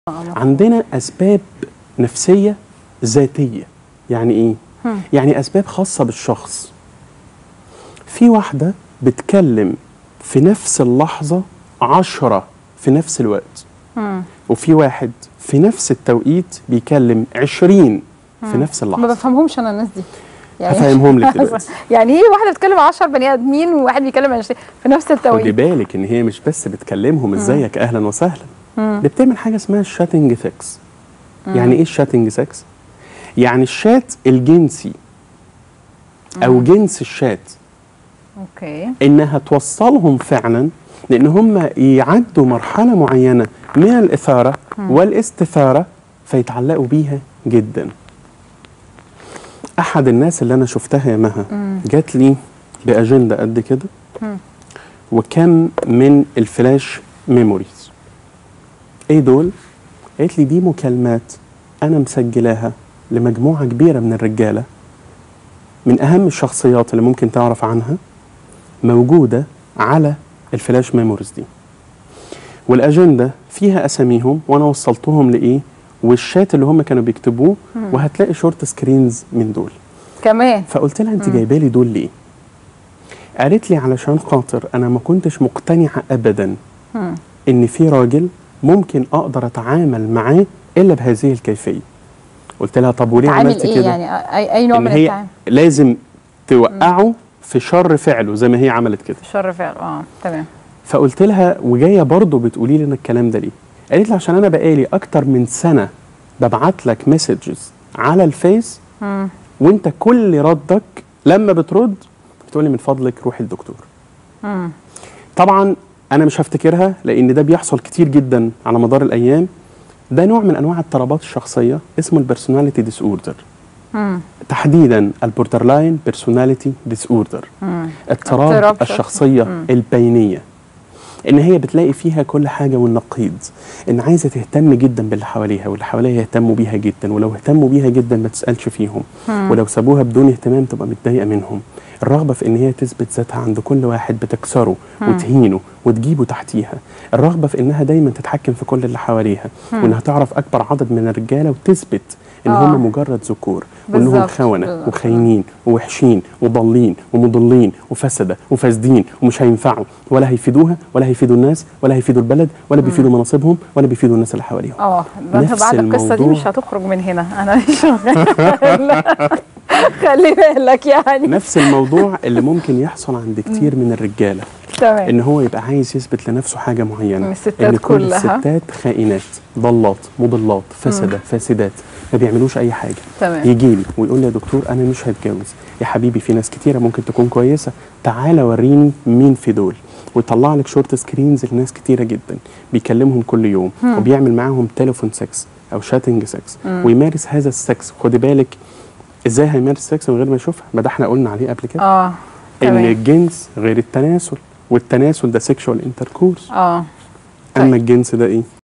عندنا اسباب نفسيه ذاتيه يعني ايه هم. يعني اسباب خاصه بالشخص في واحده بتكلم في نفس اللحظه عشرة في نفس الوقت مم. وفي واحد في نفس التوقيت بيكلم عشرين في نفس ما اللحظه بفهمهمش انا الناس دي هفهمهم لك دلوقتي يعني ايه واحده بتكلم 10 بني ادمين وواحد بيكلم 20 في نفس خدي التوقيت بالك ان هي مش بس بتكلمهم ازيك اهلا وسهلا مم. دي بتعمل حاجه اسمها الشاتنج سكس يعني ايه الشاتنج سكس يعني الشات الجنسي او جنس الشات اوكي انها توصلهم فعلا لان هم يعدوا مرحله معينه من الاثاره والاستثاره فيتعلقوا بيها جدا احد الناس اللي انا شفتها يا مها جات لي باجنده قد كده مم. وكم من الفلاش ميموريز ايه دول قالت لي دي مكالمات انا مسجلاها لمجموعه كبيره من الرجاله من اهم الشخصيات اللي ممكن تعرف عنها موجوده على الفلاش ميموريز دي والاجنده فيها اساميهم وانا وصلتهم لايه والشات اللي هم كانوا بيكتبوه وهتلاقي شورت سكرينز من دول كمان فقلت لها انت جايبه لي دول ليه قالت لي علشان خاطر انا ما كنتش مقتنعه ابدا مم. ان في راجل ممكن اقدر اتعامل معاه الا بهذه الكيفيه قلت لها طب وليه تعامل عملت ايه كده يعني اي اي نوع ان من هي التعامل لازم توقعه في شر فعله زي ما هي عملت كده شر فعل اه تمام فقلت لها وجايه برضه بتقولي لي انا الكلام ده ليه قالت لي عشان انا بقالي اكتر من سنه ببعت لك مسجز على الفيس مم. وانت كل ردك لما بترد بتقولي من فضلك روح الدكتور مم. طبعا انا مش هفتكرها لان ده بيحصل كتير جدا على مدار الايام ده نوع من انواع اضطرابات الشخصيه اسمه البيرسوناليتي ديس اوردر مم. تحديدا البوردرلاين بيرسوناليتي ديس اوردر مم. اضطراب اضطراب شخصي. الشخصيه مم. البينيه ان هي بتلاقي فيها كل حاجه والنقيض ان عايزه تهتم جدا باللي حواليها واللي حواليها يهتموا بيها جدا ولو اهتموا بيها جدا ما تسالش فيهم مم. ولو سابوها بدون اهتمام تبقى متضايقه منهم الرغبه في ان هي تثبت ذاتها عند كل واحد بتكسره وتهينه وتجيبه تحتيها الرغبه في انها دايما تتحكم في كل اللي حواليها وانها تعرف اكبر عدد من الرجاله وتثبت ان آه. هم مجرد ذكور وانهم بالظبط، خونه بالظبط. وخاينين ووحشين وضالين ومضلين وفسده وفاسدين ومش هينفعوا ولا هيفيدوها ولا هيفيدوا الناس ولا هيفيدوا البلد ولا بيفيدوا مناصبهم ولا بيفيدوا الناس اللي حواليهم اه ده انت نفس بعد القصه دي الموضوع. مش هتخرج من هنا انا مش خلي بالك يعني نفس الموضوع اللي ممكن يحصل عند كتير من الرجاله تمام ان هو يبقى عايز يثبت لنفسه حاجه معينه من الستات ان كل كلها. الستات خائنات ضلات مضلات فسده فاسدات ما بيعملوش اي حاجه تمام. يجي لي ويقول لي يا دكتور انا مش هتجوز يا حبيبي في ناس كتيره ممكن تكون كويسه تعالى وريني مين في دول ويطلع لك شورت سكرينز لناس كتيره جدا بيكلمهم كل يوم وبيعمل معاهم تليفون سكس او شاتنج سكس ويمارس هذا السكس خدي بالك ازاي هيمارس سكس من غير ما يشوفها ما ده احنا قلنا عليه قبل كده اه ان تمام الجنس غير التناسل والتناسل ده سيكشوال انتركورس اه اما طيب. الجنس ده ايه